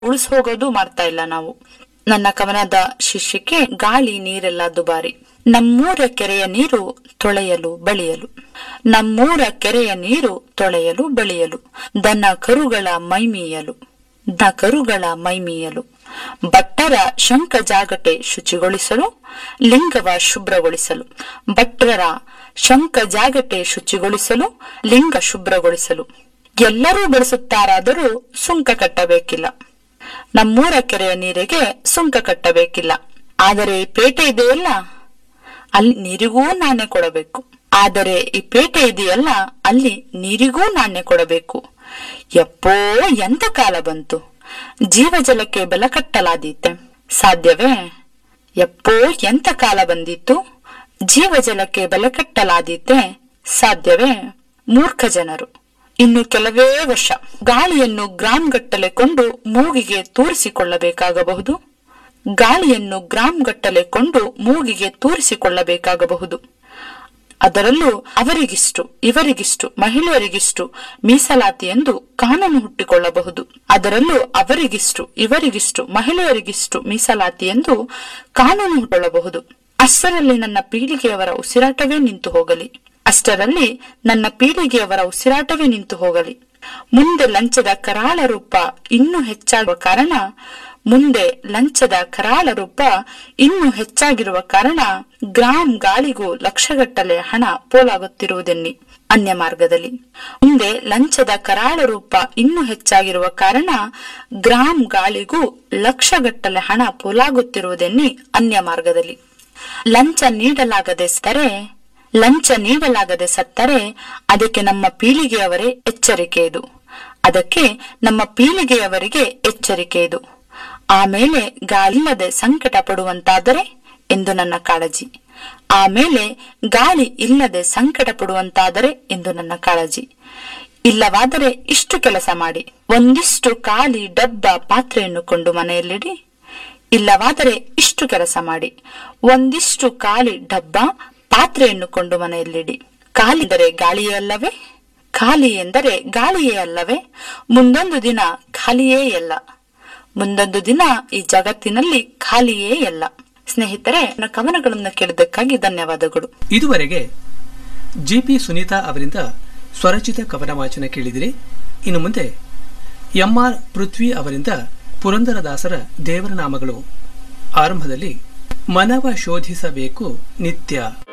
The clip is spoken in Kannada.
ಉಳಿಸ್ ಹೋಗೋದು ಮಾಡ್ತಾ ಇಲ್ಲ ನಾವು ನನ್ನ ಕವನದ ಶೀರ್ಷಿಕೆ ಗಾಳಿ ನೀರೆಲ್ಲ ದುಬಾರಿ ನಮ್ಮೂರ ಕೆರೆಯ ನೀರು ತೊಳೆಯಲು ಬಳಿಯಲು ನಮ್ಮೂರ ಕೆರೆಯ ನೀರು ತೊಳೆಯಲು ಬಳಿಯಲು ದನ ಕರುಗಳ ಮೈಮೀಯಲು ದ ಕರುಗಳ ಮೈಮೀಯಲು ಭಟ್ಟರ ಶಂಕ ಜಾಗಟೆ ಶುಚಿಗೊಳಿಸಲು ಲಿಂಗವ ಶುಭ್ರಗೊಳಿಸಲು ಭಟ್ರರ ಶಂಕ ಜಾಗಟೆ ಶುಚಿಗೊಳಿಸಲು ಲಿಂಗ ಶುಭ್ರಗೊಳಿಸಲು ಎಲ್ಲರೂ ಬಳಸುತ್ತಾರಾದರೂ ಸುಂಕ ಕಟ್ಟಬೇಕಿಲ್ಲ ನಮ್ಮೂರ ಕೆರೆಯ ನೀರಿಗೆ ಸುಂಕ ಕಟ್ಟಬೇಕಿಲ್ಲ ಆದರೆ ಈ ಪೇಟೆ ಇದೆಯಲ್ಲ ಅಲ್ಲಿ ನೀರಿಗೂ ನಾಣ್ಯ ಕೊಡಬೇಕು ಆದರೆ ಈ ಪೇಟೆ ಇದೆಯಲ್ಲ ಅಲ್ಲಿ ನೀರಿಗೂ ನಾಣ್ಯ ಕೊಡಬೇಕು ಯಪ್ಪೋ ಎಂತ ಕಾಲ ಬಂತು ಜೀವಜಲಕ್ಕೆ ಬೆಲೆ ಕಟ್ಟಲಾದೀತೆ ಸಾಧ್ಯವೇ ಯಪ್ಪೋ ಎಂತ ಕಾಲ ಬಂದಿತ್ತು ಜೀವಜಲಕ್ಕೆ ಬೆಲೆ ಕಟ್ಟಲಾದೀತೆ ಸಾಧ್ಯವೇ ಮೂರ್ಖ ಜನರು ಇನ್ನು ಕೆಲವೇ ವರ್ಷ ಗಾಳಿಯನ್ನು ಗ್ರಾಂ ಗಟ್ಟಲೆ ಕೊಂಡು ಮೂಗಿಗೆ ತೂರಿಸಿಕೊಳ್ಳಬೇಕಾಗಬಹುದು ಗಾಳಿಯನ್ನು ಗ್ರಾಂ ಗಟ್ಟಲೆ ಕೊಂಡು ಮೂಗಿಗೆ ತೂರಿಸಿಕೊಳ್ಳಬೇಕಾಗಬಹುದು ಅದರಲ್ಲೂ ಅವರಿಗಿಷ್ಟು ಇವರಿಗಿಷ್ಟು ಮಹಿಳೆಯರಿಗಿಷ್ಟು ಮೀಸಲಾತಿ ಎಂದು ಕಾನೂನು ಹುಟ್ಟಿಕೊಳ್ಳಬಹುದು ಅದರಲ್ಲೂ ಅವರಿಗಿಷ್ಟು ಇವರಿಗಿಷ್ಟು ಮಹಿಳೆಯರಿಗಿಷ್ಟು ಮೀಸಲಾತಿ ಎಂದು ಕಾನೂನು ಹುಟ್ಟಕೊಳ್ಳಬಹುದು ಅಷ್ಟರಲ್ಲಿ ನನ್ನ ಪೀಳಿಗೆಯವರ ಉಸಿರಾಟವೇ ನಿಂತು ಹೋಗಲಿ ಅಷ್ಟರಲ್ಲಿ ನನ್ನ ಪೀಳಿಗೆಯವರ ಉಸಿರಾಟವೇ ನಿಂತು ಹೋಗಲಿ ಮುಂದೆ ಲಂಚದ ಕರಾಳ ರೂಪ ಇನ್ನೂ ಹೆಚ್ಚಾಗುವ ಕಾರಣ ಮುಂದೆ ಲಂಚದ ಕರಾಳ ರೂಪ ಇನ್ನೂ ಹೆಚ್ಚಾಗಿರುವ ಕಾರಣ ಗ್ರಾಂ ಗಾಳಿಗೂ ಲಕ್ಷಗಟ್ಟಲೆ ಹಣ ಪೋಲಾಗುತ್ತಿರುವುದೆನ್ನಿ ಅನ್ಯ ಮಾರ್ಗದಲ್ಲಿ ಮುಂದೆ ಲಂಚದ ಕರಾಳ ರೂಪ ಇನ್ನೂ ಹೆಚ್ಚಾಗಿರುವ ಕಾರಣ ಗ್ರಾಂ ಗಾಳಿಗೂ ಲಕ್ಷಗಟ್ಟಲೆ ಹಣ ಪೋಲಾಗುತ್ತಿರುವುದೆನ್ನಿ ಅನ್ಯ ಮಾರ್ಗದಲ್ಲಿ ಲಂಚ ನೀಡಲಾಗದೆ ಸತ್ತರೆ ಲಂಚ ನೀಡಲಾಗದೆ ಸತ್ತರೆ ಅದಕ್ಕೆ ನಮ್ಮ ಪೀಳಿಗೆಯವರೇ ಎಚ್ಚರಿಕೆ ಇದು ಅದಕ್ಕೆ ನಮ್ಮ ಪೀಳಿಗೆಯವರಿಗೆ ಎಚ್ಚರಿಕೆ ಇದು ಆಮೇಲೆ ಗಾಳಿಲ್ಲದೆ ಸಂಕಟ ಪಡುವಂತಾದರೆ ಎಂದು ನನ್ನ ಕಾಳಜಿ ಆಮೇಲೆ ಗಾಳಿ ಇಲ್ಲದೆ ಸಂಕಟ ಪಡುವಂತಾದರೆ ಎಂದು ನನ್ನ ಕಾಳಜಿ ಇಲ್ಲವಾದರೆ ಇಷ್ಟು ಕೆಲಸ ಮಾಡಿ ಒಂದಿಷ್ಟು ಖಾಲಿ ಡಬ್ಬ ಪಾತ್ರೆಯನ್ನು ಕೊಂಡು ಮನೆಯಲ್ಲಿಡಿ ಇಲ್ಲವಾದರೆ ಇಷ್ಟು ಕೆಲಸ ಮಾಡಿ ಒಂದಿಷ್ಟು ಖಾಲಿ ಡಬ್ಬ ಪಾತ್ರೆಯನ್ನು ಕೊಂಡು ಮನೆಯಲ್ಲಿಡಿ ಖಾಲಿ ಎಂದರೆ ಗಾಳಿಯೇ ಅಲ್ಲವೇ ಖಾಲಿ ಎಂದರೆ ಗಾಳಿಯೇ ಅಲ್ಲವೇ ಮುಂದೊಂದು ದಿನ ಖಾಲಿಯೇ ಎಲ್ಲ ಮುಂದೊಂದು ದಿನ ಈ ಜಗತ್ತಿನಲ್ಲಿ ಖಾಲಿಯೇ ಎಲ್ಲ ಸ್ನೇಹಿತರೆ ನನ್ನ ಕವನಗಳನ್ನು ಕೇಳಿದ್ದಕ್ಕಾಗಿ ಧನ್ಯವಾದಗಳು ಇದುವರೆಗೆ ಜಿಪಿ ಸುನೀತಾ ಅವರಿಂದ ಸ್ವರಚಿತ ಕವನ ವಾಚನ ಕೇಳಿದಿರಿ ಇನ್ನು ಮುಂದೆ ಎಂಆರ್ ಪೃಥ್ವಿ ಅವರಿಂದ ಪುರಂದರದಾಸರ ದೇವರ ನಾಮಗಳು ಆರಂಭದಲ್ಲಿ ಮನವ ಶೋಧಿಸಬೇಕು ನಿತ್ಯ